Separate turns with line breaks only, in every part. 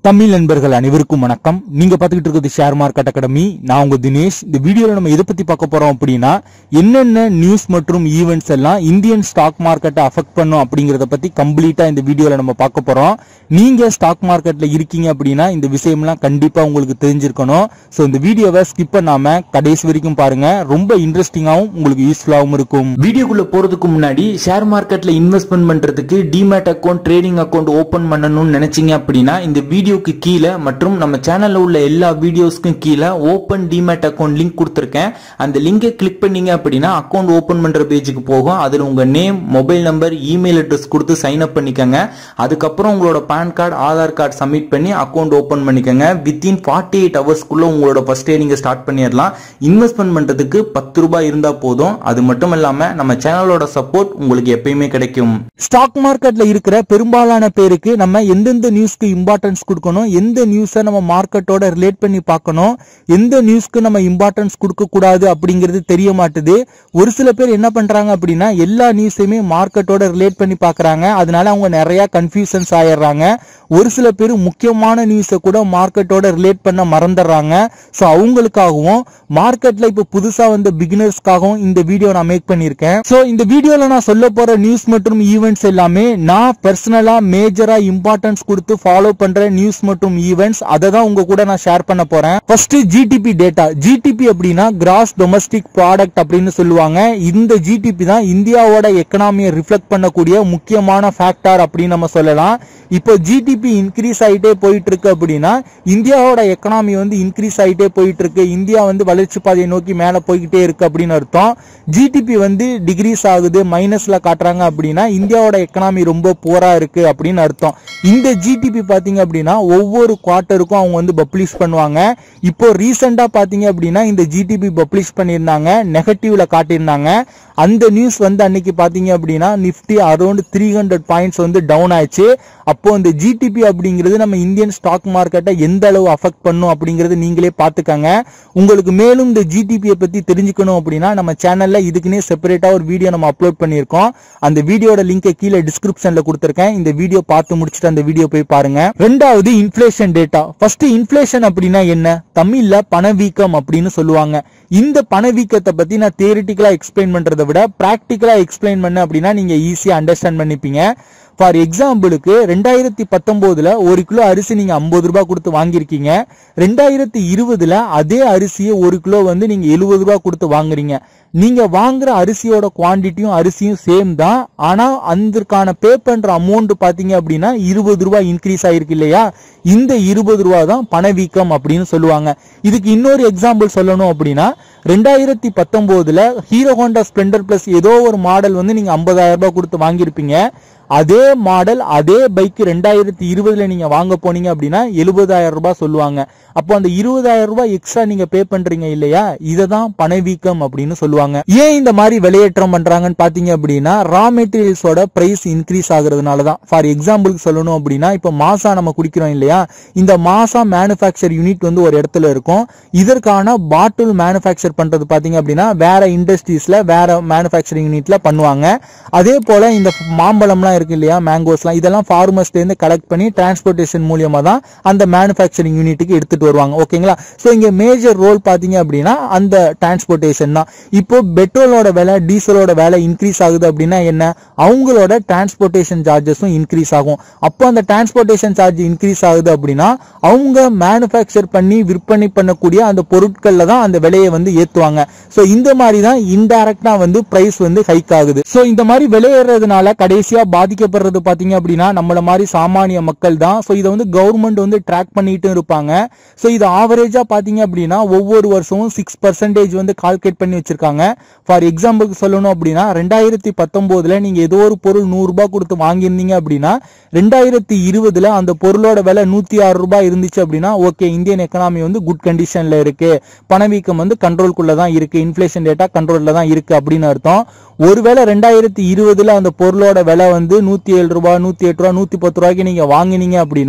தமிழ் நண்பர்கள் அனைவருக்கும் வணக்கம் நீங்க பாத்துக்கிட்டு இருக்கிறது ஷேர் மார்க்கெட் அகாடமி நான் உங்க தினேஷ் இந்த வீடியோல நம்ம எதை பத்தி பார்க்க போறோம் அப்படின்னா என்னென்ன நியூஸ் மற்றும் ஈவெண்ட்ஸ் எல்லாம் இந்தியன் ஸ்டாக் மார்க்கெட்டை அஃபெக்ட் பண்ணும் அப்படிங்கறத பத்தி கம்ப்ளீட்டா இந்த வீடியோல நம்ம பார்க்க போறோம் நீங்க ஸ்டாக் மார்க்கெட்ல இருக்கீங்க அப்படின்னா இந்த விஷயம்லாம் கண்டிப்பா உங்களுக்கு தெரிஞ்சிருக்கணும் சோ இந்த வீடியோவை ஸ்கிப் பண்ணாம கடைசி வரைக்கும் பாருங்க ரொம்ப இன்ட்ரெஸ்டிங்காவும் உங்களுக்கு யூஸ்ஃபுல்லாவும் இருக்கும்
வீடியோக்குள்ள போறதுக்கு முன்னாடி ஷேர் மார்க்கெட்ல இன்வெஸ்ட்மெண்ட் பண்றதுக்கு demat account trading account open பண்ணணும்னு நினைச்சீங்க அப்படின்னா இந்த வீடியோக்கு கீழே மற்றும் நம்ம சேனல்ல உள்ள எல்லா வீடியோஸ்க்கும் கீழே ஓபன் டிமேட் அக்கௌண்ட் லிங்க் கொடுத்துருக்கேன் அந்த லிங்கை கிளிக் பண்ணீங்க அப்படின்னா அக்கௌண்ட் ஓபன் பண்ற பேஜுக்கு போகும் அதுல உங்க name mobile number email address கொடுத்து சைன் அப் பண்ணிக்கோங்க அதுக்கப்புறம் உங்களோட PAN card Aadhaar card submit பண்ணி அக்கௌண்ட் ஓபன் பண்ணிக்கோங்க வித்தின் ஃபார்ட்டி எயிட் ஹவர்ஸ்க்குள்ள உங்களோட ஃபர்ஸ்ட் டே நீங்க ஸ்டார்ட் பண்ணிடலாம் இன்வெஸ்ட்மெண்ட் பண்றதுக்கு பத்து ரூபாய் இருந்தா போதும் அது மட்டும் இல்லாம நம்ம சேனலோட சப்போர்ட் உங்களுக்கு எப்பயுமே கிடைக்கும்
ஸ்டாக் மார்க்கெட்ல இருக்கிற பெரும்பாலான பேருக்கு நம்ம எந்தெந்த நியூஸ்க்கு இம்பார்ட்டன்ஸ் கொடுக்கணும் எந்த நியூஸை நம்ம மார்க்கெட்டோட ரிலேட் பண்ணி பார்க்கணும் எந்த நியூஸ்க்கு நம்ம இம்பார்ட்டன்ஸ் கொடுக்க கூடாது அப்படிங்கிறது தெரிய மாட்டுது ஒரு சில பேர் என்ன பண்றாங்க அப்படின்னா எல்லா நியூஸையுமே மார்க்கெட்டோட ரிலேட் பண்ணி பார்க்கறாங்க அதனால அவங்க நிறைய கன்ஃபியூஷன்ஸ் ஆயிடுறாங்க ஒரு சில பேர் முக்கியமான நியூஸை கூட மார்க்கெட்டோட ரிலேட் பண்ண மறந்துடுறாங்க ஸோ அவங்களுக்காகவும் மார்க்கெட்ல இப்போ புதுசா வந்த பிகினர்ஸ்க்காகவும் இந்த வீடியோ நான் மேக் பண்ணியிருக்கேன் ஸோ இந்த வீடியோல நான் சொல்ல போற நியூஸ் மற்றும் ஈவெண்ட்ஸ் எல்லாமே நான் பர்சனலா மேஜரா இம்பார்ட்டன்ஸ் கொடுத்து ஃபாலோ பண்ற நியூஸ் மற்றும் ஈவெண்ட்ஸ் அதை தான் உங்க கூட நான் ஷேர் பண்ண போறேன் ஃபர்ஸ்ட் ஜிடிபி டேட்டா ஜிடிபி அப்படின்னா கிராஸ் டொமஸ்டிக் ப்ராடக்ட் அப்படின்னு சொல்லுவாங்க இந்த ஜிடிபி தான் இந்தியாவோட எக்கனாமியை ரிஃப்ளெக்ட் பண்ணக்கூடிய முக்கியமான ஃபேக்டர் அப்படின்னு நம்ம சொல்லலாம் இப்போ ஜிடிபி இன்க்ரீஸ் ஆயிட்டே போயிட்டு இருக்கு அப்படின்னா இந்தியாவோட எக்கனாமி வந்து இன்க்ரீஸ் ஆயிட்டே போயிட்டு இருக்கு இந்தியா வந்து வளர்ச்சி பாதையை நோக்கி மேல போய்கிட்டே இருக்கு அப்படின்னு அர்த்தம் ஜிடிபி வந்து டிகிரீஸ் ஆகுது மைனஸ்ல காட்டுறாங்க அப்படின்னா இந்தியாவோட எக்கனாமி ரொம்ப போரா இருக்கு அப்படின்னு அர்த்தம் இந்த ஜிடிபி பாத்தீங்க அப்படின்னா ஒவ்வொரு குவார்ட்டருக்கும் அவங்க வந்து பப்ளிஷ் பண்ணுவாங்க இப்போ ரீசெண்டா பாத்தீங்க அப்படின்னா இந்த ஜிடிபி பப்ளிஷ் பண்ணியிருந்தாங்க நெகட்டிவ்ல காட்டியிருந்தாங்க அந்த நியூஸ் வந்து அன்னைக்கு பாத்தீங்க அப்படின்னா Nifty around three hundred points வந்து டவுன் ஆயிடுச்சு அப்போ இந்த ஜிடிபி அப்படிங்கிறது நம்ம இந்தியன் ஸ்டாக் மார்க்கெட்டை எந்த அளவு அஃபெக்ட் பண்ணும் அப்படிங்கறது நீங்களே பாத்துக்கங்க உங்களுக்கு மேலும் இந்த ஜிடிபியை பத்தி தெரிஞ்சுக்கணும் அப்படின்னா நம்ம சேனல்ல இதுக்குன்னே செப்பரேட்டா ஒரு வீடியோ நம்ம அப்லோட் பண்ணியிருக்கோம் அந்த வீடியோட லிங்கை கீழே டிஸ்கிரிப்ஷன்ல கொடுத்துருக்கேன் இந்த வீடியோ பார்த்து முடிச்சுட்டு அந்த வீடியோ போய் பாருங்க ரெண்டாவது இன்ஃபிளேஷன் டேட்டா ஃபர்ஸ்ட் இன்ஃபிளேஷன் அப்படின்னா என்ன தமிழ்ல பணவீக்கம் அப்படின்னு சொல்லுவாங்க இந்த பணவீக்கத்தை பத்தி நான் தியரிட்டிக்கலா எக்ஸ்பிளைன் பண்றதை விட பிராக்டிக்கலா எக்ஸ்பிளைன் பண்ண அப்படின்னா நீங்க ஈஸியா அண்டர்ஸ்டாண்ட் பண்ணிப்பீங்க ஃபார் எக்ஸாம்பிளுக்கு ரெண்டாயிரத்தி பத்தொன்பதுல ஒரு கிலோ அரிசி நீங்க ஐம்பது ரூபாய் கொடுத்து வாங்கியிருக்கீங்க ரெண்டாயிரத்தி இருபதுல அதே அரிசியை ஒரு கிலோ வந்து நீங்க எழுபது ரூபாய் கொடுத்து வாங்குறீங்க நீங்க வாங்குற அரிசியோட குவாண்டிட்டியும் அரிசியும் சேம் தான் ஆனா அதற்கான பே பண்ற அமௌண்ட் பாத்தீங்க அப்படின்னா இருபது ரூபாய் இன்க்ரீஸ் ஆயிருக்கு இல்லையா இந்த இருபது ரூபாய் தான் பணவீக்கம் அப்படின்னு சொல்லுவாங்க இதுக்கு இன்னொரு எக்ஸாம்பிள் சொல்லணும் அப்படின்னா ரெண்டாயிரத்தி பத்தொன்பதுல ஹீரோ ஹோண்டா ஸ்பிளெண்டர் பிளஸ் ஏதோ ஒரு மாடல் வந்து நீங்க ஐம்பதாயிரம் ரூபாய் கொடுத்து வாங்கியிருப்பீங்க அதே மாடல் அதே பைக் ரெண்டாயிரத்தி இருபதுல நீங்க வாங்க போனீங்க அப்படின்னா எழுபதாயிரம் ரூபாய் சொல்லுவாங்க அப்போ அந்த இருபதாயிரம் ரூபாய் எக்ஸ்ட்ரா நீங்க பே பண்றீங்க இல்லையா இதை தான் பணவீக்கம் அப்படின்னு சொல்லுவாங்க ஏன் இந்த மாதிரி விலையேற்றம் பண்றாங்கன்னு பாத்தீங்க அப்படின்னா ரா மெட்டீரியல்ஸோட பிரைஸ் இன்க்ரீஸ் ஆகுறதுனால தான் ஃபார் எக்ஸாம்பிளுக்கு சொல்லணும் அப்படின்னா இப்போ மாசா நம்ம குடிக்கிறோம் இல்லையா இந்த மாசா மேனுஃபேக்சர் யூனிட் வந்து ஒரு இடத்துல இருக்கும் இதற்கான பாட்டில் மேனுஃபேக்சர் பண்றது பாத்தீங்க அப்படின்னா வேற இண்டஸ்ட்ரீஸ்ல வேற மேனுஃபேக்சரிங் யூனிட்ல பண்ணுவாங்க அதே போல இந்த மாம்பழம்லாம் இருக்கு இல்லையா மேங்கோஸ்லாம் இதெல்லாம் ஃபார்மர்ஸ்ல இருந்து கலெக்ட் பண்ணி டிரான்ஸ்போர்ட்டேஷன் மூலியமா தான் அந்த மேனுஃபேக்சரிங் யூனிட்டுக்கு எடுத்துட்டு வருவாங்க ஓகேங்களா சோ இங்க மேஜர் ரோல் பாத்தீங்க அப்படின்னா அந்த டிரான்ஸ்போர்ட்டேஷன் தான் இப்போ பெட்ரோலோட விலை டீசலோட விலை இன்க்ரீஸ் ஆகுது அப்படின்னா என்ன அவங்களோட டிரான்ஸ்போர்ட்டேஷன் சார்ஜஸும் இன்க்ரீஸ் ஆகும் அப்போ அந்த டிரான்ஸ்போர்ட்டேஷன் சார்ஜ் இன்க்ரீஸ் ஆகுது அப்படின்னா அவங்க மேனுஃபேக்சர் பண்ணி விற்பனை பண்ணக்கூடிய அந்த பொருட்கள்ல தான் அந்த விலையை வந்து ஏத்துவாங்க சோ இந்த மாதிரி தான் இன்டைரக்டா வந்து பிரைஸ் வந்து ஹைக் ஆகுது சோ இந்த மாதிரி விலையேறதுனால கடைசியா பாதிக்கப்படுறது பாத்தீங்க அப்படின்னா நம்மள மாதிரி சாமானிய மக்கள் தான் சோ இதை வந்து கவர்மெண்ட் வந்து ட்ராக் பண்ணிட்டு இருப்பாங்க சோ இது ஆவரேஜா பாத்தீங்க அப்படின்னா ஒவ்வொரு வருஷமும் சிக்ஸ் பர்சன்டேஜ் வந்து கால்குலேட் பண்ணி வச்சிருக்காங்க ஃபார் எக்ஸாம்பிளுக்கு சொல்லணும் அப்படின்னா ரெண்டாயிரத்தி பத்தொன்பதுல நீங்க ஏதோ ஒரு பொருள் நூறு ரூபாய் கொடுத்து வாங்கியிருந்தீங்க அப்படின்னா ரெண்டாயிரத்தி இருபதுல அந்த பொருளோட விலை நூத்தி ஆறு ரூபாய் இருந்துச்சு அப்படின்னா ஓகே இந்தியன் எக்கனாமி வந்து குட் கண்டிஷன்ல இருக்கு பணவீக்கம் வந்து கண்ட்ரோல்குள்ள தான் இருக்கு இன்ஃபிளேஷன் டேட்டா கண்ட்ரோல்ல தான் இருக்கு அப்படின்னு அர்த்தம் ஒருவேளை ரெண்டாயிரத்தி இருபதுல அந்த பொருளோட விலை வந்து நூத்தி ஏழு ரூபாய் நூத்தி எட்டு ரூபாய் நூத்தி பத்து ரூபாய்க்கு நீங்க வாங்கினீங்க அப்படின்னா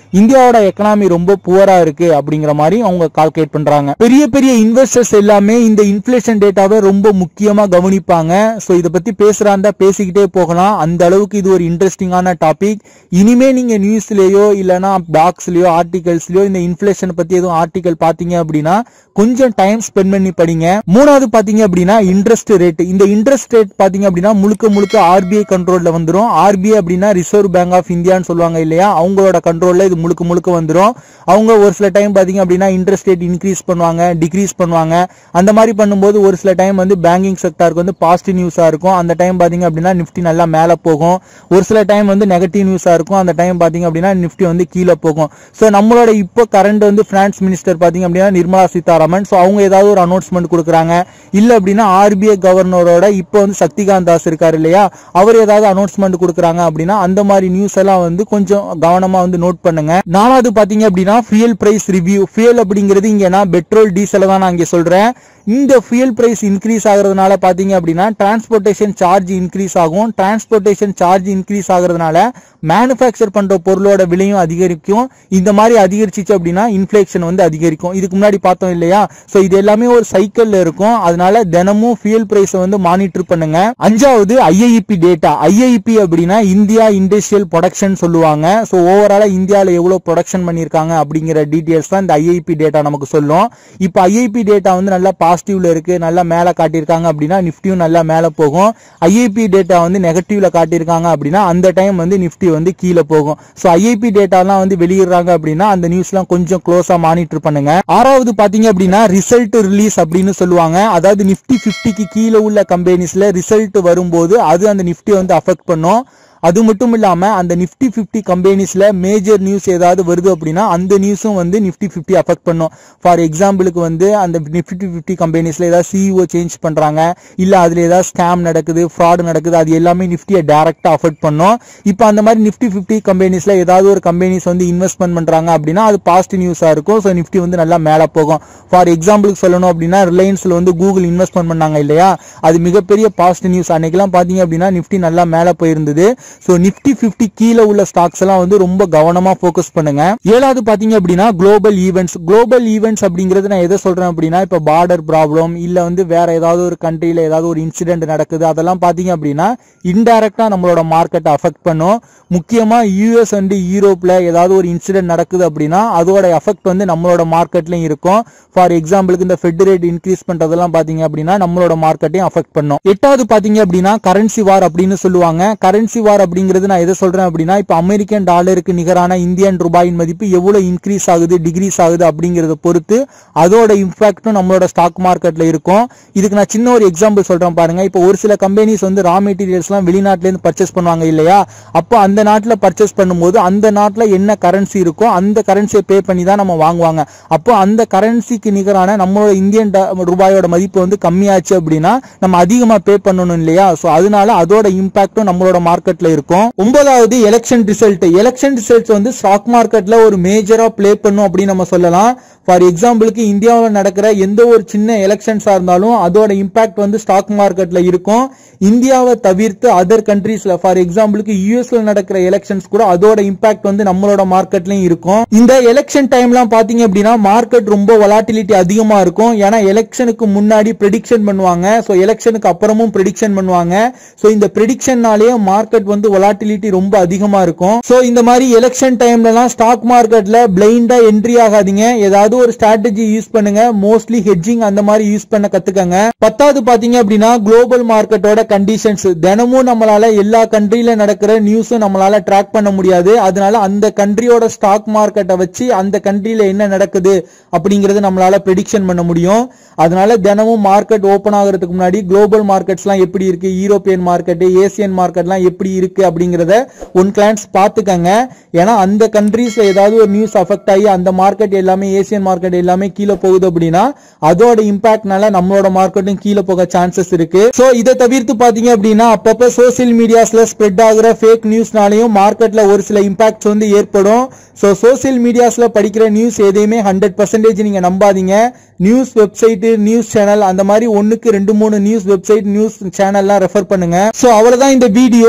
இந்தியாவோட எக்கனாமி ரொம்ப புவரா இருக்கு அப்படிங்கிற மாதிரி அவங்க கால்குலேட் பண்றாங்க பெரிய பெரிய இன்வெஸ்டர்ஸ் எல்லாமே இந்த இன்ஃபிளேஷன் டேட்டாவை ரொம்ப முக்கியமா கவனிப்பாங்க சோ இத பத்தி பேசுறாந்தா பேசிக்கிட்டே போகலாம் அந்த அளவுக்கு இது ஒரு இன்ட்ரெஸ்டிங்கான டாபிக் இனிமே நீங்க நியூஸ்லயோ இல்லனா டாக்ஸ்லயோ ஆர்டிகல்ஸ்லயோ இந்த இன்ஃபிளேஷன் பத்தி எதுவும் ஆர்டிகல் பாத்தீங்க அப்படின்னா கொஞ்சம் டைம் ஸ்பெண்ட் பண்ணி படிங்க மூணாவது பாத்தீங்க அப்படின்னா இன்ட்ரெஸ்ட் ரேட் இந்த இன்ட்ரெஸ்ட் ரேட் பாத்தீங்க அப்படின்னா முழுக்க முழுக்க ஆர்பிஐ கண்ட்ரோல்ல வந்துரும் ஆர்பிஐ அப்படின்னா ரிசர்வ் பேங்க் ஆஃப் இந்தியான்னு சொல்லுவாங்க இல்லையா அவங்களோட கண்ட்ரோல்ல இது முழுக்க முழுக்க வந்துரும் அவங்க ஒரு சில டைம் பாத்தீங்க அப்படின்னா இன்ட்ரெஸ்ட் ரேட் இன்க்ரீஸ் பண்ணுவாங்க டிக்ரீஸ் பண்ணுவாங்க அந்த மாதிரி பண்ணும்போது ஒரு சில டைம் வந்து பேங்கிங் செக்டாருக்கு வந்து பாசிட்டிவ் நியூஸா இருக்கும் அந்த டைம் பாத்தீங்க அப்படின்னா நிஃப்டி நல்லா மேல போகும் ஒரு சில டைம் வந்து நெகட்டிவ் நியூஸா இருக்கும் அந்த டைம் பாத்தீங்க அப்படின்னா நிஃப்டி வந்து கீழே போகும் சோ நம்மளோட இப்போ கரண்ட் வந்து பினான்ஸ் மினிஸ்டர் பாத்தீங்க அப்படின்னா நிர்மலா சீதாராமன் சோ அவங்க ஏதாவது ஒரு அனௌன்ஸ்மெண்ட் கொடுக்குறாங்க இல்ல அப்படின்னா ஆர்பிஐ கவர்னரோட இப்போ வந்து சக்திகாந்த் தாஸ் இருக்காரு இல்லையா அவர் ஏதாவது அனௌன்ஸ்மெண்ட் கொடுக்குறாங்க அப்படின்னா அந்த மாதிரி நியூஸ் எல்லாம் வந்து கொஞ்சம் கவனமா வந்து நோட் பண்ணுங்க நாலாவது பாத்தீங்க அப்படின்னா ஃபியல் பிரைஸ் ரிவ்யூ ஃபியல் அப்படிங்கிறது இங்க நான் பெட்ரோல் டீசல் தான் நான் இங்க சொல்றேன் இந்த ஃபியல் பிரைஸ் இன்க்ரீஸ் ஆகுறதுனால பாத்தீங்க அப்படின்னா டிரான்ஸ்போர்ட்டேஷன் சார்ஜ் இன்க்ரீஸ் ஆகும் டிரான்ஸ்போர்ட்டேஷன் சார்ஜ் இன்க்ரீஸ் ஆகுறதுனால மேனுஃபேக்சர் பண்ற பொருளோட விலையும் அதிகரிக்கும் இந்த மாதிரி அதிகரிச்சிச்சு அப்படின்னா இன்ஃபிளேஷன் வந்து அதிகரிக்கும் இதுக்கு முன்னாடி பார்த்தோம் இல்லையா சோ இது எல்லாமே ஒரு சைக்கிள்ல இருக்கும் அதனால தினமும் ஃபியூல் பிரைஸ் வந்து மானிட்டர் பண்ணுங்க அஞ்சாவது ஐஐபி டேட்டா ஐஐபி அப்படின்னா இந்தியா இண்டஸ்ட்ரியல் ப்ரொடக்ஷன் சொல்லுவாங்க சோ ஓவராலா இந்தியால எவ்வளவு ப்ரொடக்ஷன் பண்ணிருக்காங்க அப்படிங்கிற டீடைல்ஸ் தான் இந்த ஐஐபி டேட்டா நமக்கு சொல்லும் இப்போ ஐஐபி டேட்டா வந்து நல்லா பாசிட்டிவ்ல இருக்கு நல்லா மேல காட்டியிருக்காங்க அப்படின்னா நிஃப்டியும் நல்லா மேல போகும் ஐஐபி டேட்டா வந்து நெகட்டிவ்ல காட்டியிருக்காங்க அப்படின்னா அந்த டைம் வந்து நிஃப்டி வந்து கீழே போகும் ஸோ ஐஐபி டேட்டாலாம் வந்து வெளியிடுறாங்க அப்படின்னா அந்த நியூஸ்லாம் கொஞ்சம் க்ளோஸா மானிட்டர் பண்ணுங்க ஆறாவது பாத்தீங்க அப்படின்னா ரிசல்ட் ரிலீஸ் அப்படின்னு சொல்லுவாங்க அதாவது நிஃப்டி பிப்டிக்கு கீழே உள்ள கம்பெனிஸ்ல ரிசல்ட் வரும்போது அது அந்த நிஃப்டி வந்து அஃபெக்ட் பண்ணும் அது மட்டும் இல்லாம அந்த நிஃப்டி பிப்டி கம்பெனிஸ்ல மேஜர் நியூஸ் ஏதாவது வருது அப்படின்னா அந்த நியூஸும் வந்து நிஃப்டி பிப்டி அஃபெக்ட் பண்ணும் ஃபார் எக்ஸாம்பிளுக்கு வந்து அந்த நிஃப்டி பிப்டி கம்பெனிஸ்ல ஏதாவது சிஇஓ சேஞ்ச் பண்றாங்க இல்ல அதுல ஏதாவது ஸ்கேம் நடக்குது ஃப்ராட் நடக்குது அது எல்லாமே நிஃப்டியை டைரக்டா அஃபெக்ட் பண்ணும் இப்போ அந்த மாதிரி நிஃப்டி பிப்டி கம்பெனிஸ்ல ஏதாவது ஒரு கம்பெனிஸ் வந்து இன்வெஸ்ட்மெண்ட் பண்றாங்க அப்படின்னா அது பாசிட்டிவ் நியூஸா இருக்கும் ஸோ நிஃப்டி வந்து நல்லா மேல போகும் ஃபார் எக்ஸாம்பிளுக்கு சொல்லணும் அப்படின்னா ரிலையன்ஸ்ல வந்து கூகுள் இன்வெஸ்ட்மெண்ட் பண்ணாங்க இல்லையா அது மிகப்பெரிய பாசிட்டிவ் நியூஸ் அன்னைக்கெல்லாம் பாத்தீங்க அப்படின்னா நிஃப்டி நல்லா மேல போயிருந்தது ஸோ நிஃப்டி பிப்டி கீழே உள்ள ஸ்டாக்ஸ் எல்லாம் வந்து ரொம்ப கவனமா ஃபோக்கஸ் பண்ணுங்க ஏழாவது பாத்தீங்க அப்படின்னா குளோபல் ஈவெண்ட்ஸ் குளோபல் ஈவெண்ட்ஸ் அப்படிங்கிறது நான் எதை சொல்றேன் அப்படின்னா இப்போ பார்டர் ப்ராப்ளம் இல்ல வந்து வேற ஏதாவது ஒரு கண்ட்ரில ஏதாவது ஒரு இன்சிடென்ட் நடக்குது அதெல்லாம் பாத்தீங்க அப்படின்னா இன்டைரக்டா நம்மளோட மார்க்கெட்டை அஃபெக்ட் பண்ணும் முக்கியமா யூஎஸ் அண்ட் யூரோப்ல ஏதாவது ஒரு இன்சிடென்ட் நடக்குது அப்படின்னா அதோட எஃபெக்ட் வந்து நம்மளோட மார்க்கெட்லயும் இருக்கும் ஃபார் எக்ஸாம்பிளுக்கு இந்த ஃபெட் ரேட் இன்க்ரீஸ் பண்றதெல்லாம் பாத்தீங்க அப்படின்னா நம்மளோட மார்க்கெட்டையும் அஃபெக்ட் பண்ணும் எட்டாவது பாத்தீங்க அப்படின்னா கரன்சி வார் அப்படின்னு சொல்லுவாங்க கரன்சி வார் அப்படிங்கிறது நான் எதை சொல்றேன் அப்படின்னா இப்போ அமெரிக்கன் டாலருக்கு நிகரான இந்தியன் ரூபாயின் மதிப்பு எவ்வளவு இன்க்ரீஸ் ஆகுது டிகிரீஸ் ஆகுது அப்படிங்கறத பொறுத்து அதோட இம்பாக்டும் நம்மளோட ஸ்டாக் மார்க்கெட்ல இருக்கும் இதுக்கு நான் சின்ன ஒரு எக்ஸாம்பிள் சொல்றேன் பாருங்க இப்போ ஒரு சில கம்பெனிஸ் வந்து ரா மெட்டீரியல்ஸ் எல்லாம் வெளிநாட்டுல இருந்து பர்ச்சேஸ் பண்ணுவாங்க இல்லையா அப்போ அந்த நாட்டுல பர்ச்சேஸ் பண்ணும்போது அந்த நாட்டுல என்ன கரன்சி இருக்கோ அந்த கரன்சியை பே பண்ணி தான் நம்ம வாங்குவாங்க அப்போ அந்த கரன்சிக்கு நிகரான நம்மளோட இந்தியன் டா- ரூபாயோட மதிப்பு வந்து கம்மியாச்சு அப்படின்னா நம்ம அதிகமா பே பண்ணணும் இல்லையா சோ அதனால அதோட இம்பாக்டும் நம்மளோட மார்க்கெட்ல இருக்கும் ஒன்பதாவது எலெக்ஷன் ரிசல்ட் எலெக்ஷன் ரிசல்ட்ஸ் வந்து ஸ்டாக் மார்க்கெட்ல ஒரு மேஜரா ப்ளே பண்ணும் அப்படின்னு நம்ம சொல்லலாம் ஃபார் எக்ஸாம்பிளுக்கு இந்தியாவில் நடக்கிற எந்த ஒரு சின்ன எலெக்ஷன்ஸா இருந்தாலும் அதோட இம்பாக்ட் வந்து ஸ்டாக் மார்க்கெட்ல இருக்கும் இந்தியாவை தவிர்த்து அதர் கண்ட்ரீஸ்ல ஃபார் எக்ஸாம்பிளுக்கு யூஎஸ்ல நடக்கிற எலெக்ஷன்ஸ் கூட அதோட இம்பாக்ட் வந்து நம்மளோட மார்க்கெட்லயும் இருக்கும் இந்த எலெக்ஷன் டைம்லாம் பாத்தீங்க அப்படின்னா மார்க்கெட் ரொம்ப வலாட்டிலிட்டி அதிகமா இருக்கும் ஏன்னா எலெக்ஷனுக்கு முன்னாடி ப்ரெடிக்ஷன் பண்ணுவாங்க ஸோ எலெக்ஷனுக்கு அப்புறமும் ப்ரெடிக்ஷன் பண்ணுவாங்க ஸோ இந்த ப்ரெடிக்ஷன்னாலேயே மார்க்கெட் வந்து வலாட்டிலிட்டி ரொம்ப அதிகமா இருக்கும் ஸோ இந்த மாதிரி எலெக்ஷன் டைம்லலாம் ஸ்டாக் மார்க்கெட்ல பிளைண்டா என்ட்ரி ஆகாதீங்க ஏதாவது ஒரு ஸ்ட்ராட்டஜி யூஸ் பண்ணுங்க மோஸ்ட்லி ஹெட்ஜிங் அந்த மாதிரி யூஸ் பண்ண கத்துக்கங்க பத்தாவது பாத்தீங்க அப்படின்னா குளோபல் மார்க்கெட்டோட கண்டிஷன்ஸ் தினமும் நம்மளால எல்லா கண்ட்ரில நடக்கிற நியூஸும் நம்மளால ட்ராக் பண்ண முடியாது அதனால அந்த கண்ட்ரியோட ஸ்டாக் மார்க்கெட்டை வச்சு அந்த கண்ட்ரில என்ன நடக்குது அப்படிங்கறது நம்மளால ப்ரெடிக்ஷன் பண்ண முடியும் அதனால தினமும் மார்க்கெட் ஓபன் ஆகிறதுக்கு முன்னாடி குளோபல் மார்க்கெட்ஸ்லாம் எப்படி இருக்கு யூரோப்பியன் மார்க்கெட் ஏசியன் மார்க்கெட்லாம் எப்படி இருக்கு அப்படிங்கறத ஒன் கிளான்ஸ் பாத்துக்கங்க ஏன்னா அந்த கண்ட்ரீஸ்ல ஏதாவது ஒரு நியூஸ் அஃபெக்ட் ஆகி அந்த மார்க்கெட் எல்லாமே ஏசியன் மார்க்கெட் எல்லாமே கீழே போகுது அப்படின்னா அதோட இம்பாக்ட்னால நம்மளோட மார்க்கெட்டும் கீழே போக சான்சஸ் இருக்கு சோ இதை தவிர்த்து பாத்தீங்க அப்படின்னா அப்பப்ப சோசியல் மீடியாஸ்ல ஸ்ப்ரெட் ஆகுற ஃபேக் நியூஸ்னாலையும் மார்க்கெட்ல ஒரு சில இம்பாக்ட்ஸ் வந்து ஏற்படும் சோ சோசியல் மீடியாஸ்ல படிக்கிற நியூஸ் எதையுமே ஹண்ட்ரட் பர்சன்டேஜ் நீங்க நம்பாதீங்க நியூஸ் வெப்சைட் நியூஸ் சேனல் அந்த மாதிரி ஒண்ணுக்கு ரெண்டு மூணு நியூஸ் வெப்சைட் நியூஸ் சேனல்லாம் ரெஃபர் பண்ணுங்க சோ அவ்வளவுதான் இந்த வீடியோ இந்த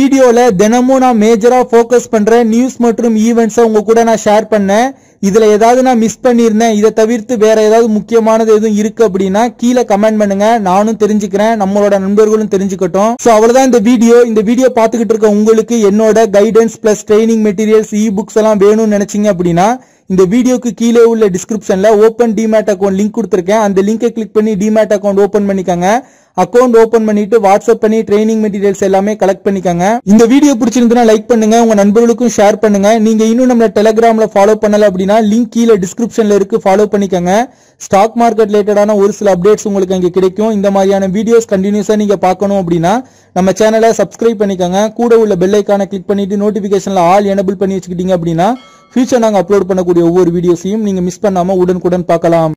வீடியோல தினமும் நான் மேஜரா ஃபோக்கஸ் பண்ற நியூஸ் மற்றும் ஈவெண்ட்ஸை உங்க கூட நான் ஷேர் பண்ணேன் இதுல ஏதாவது நான் மிஸ் பண்ணியிருந்தேன் இதை தவிர்த்து வேற ஏதாவது முக்கியமானது எதுவும் இருக்கு அப்படின்னா கீழே கமெண்ட் பண்ணுங்க நானும் தெரிஞ்சுக்கிறேன் நம்மளோட நண்பர்களும் தெரிஞ்சுக்கட்டும் சோ அவ்வளவுதான் இந்த வீடியோ இந்த வீடியோ பார்த்துக்கிட்டு இருக்க உங்களுக்கு என்னோட guidance plus training materials e books எல்லாம் வேணும்னு நினைச்சீங்க அப்படின்னா இந்த வீடியோக்கு கீழே உள்ள டிஸ்கிரிப்ஷன்ல ஓப்பன் டிமேட் அக்கௌண்ட் லிங்க் கொடுத்துருக்கேன் அந்த லிங்கை கிளிக் பண்ணி டிமேட் அக்கௌண்ட் ஓபன் பண்ணிக்கோங்க அக்கௌண்ட் ஓபன் பண்ணிட்டு வாட்ஸ்அப் பண்ணி ட்ரைனிங் மெட்டீரியல்ஸ் எல்லாமே கலெக்ட் பண்ணிக்கோங்க இந்த வீடியோ பிடிச்சிருந்தா லைக் பண்ணுங்க உங்க நண்பர்களுக்கும் ஷேர் பண்ணுங்க நீங்க இன்னும் நம்மள டெலிகிராம்ல ஃபாலோ பண்ணல அப்படின்னா லிங்க் கீழே டிஸ்கிரிப்ஷன்ல இருக்கு ஃபாலோ பண்ணிக்கோங்க ஸ்டாக் மார்க்கெட் ரிலேட்டடான ஒரு சில அப்டேட்ஸ் உங்களுக்கு அங்க கிடைக்கும் இந்த மாதிரியான வீடியோஸ் கண்டினியூஸா நீங்க பார்க்கணும் அப்படின்னா நம்ம சேனலை சப்ஸ்கிரைப் பண்ணிக்கோங்க கூட உள்ள பெல் ஐக்கானை கிளிக் பண்ணிட்டு நோட்டிபிகேஷன்ல ஆல் எனபிள் பண்ணி வச்சுக்கிட்டீங்க அப்படின்னா ஃபியூச்சர் நாங்க அப்லோட் பண்ணக்கூடிய ஒவ்வொரு வீடியோஸையும் நீங்க மிஸ் பண்ணாம உடனுக்குடன் பார்க்கலாம்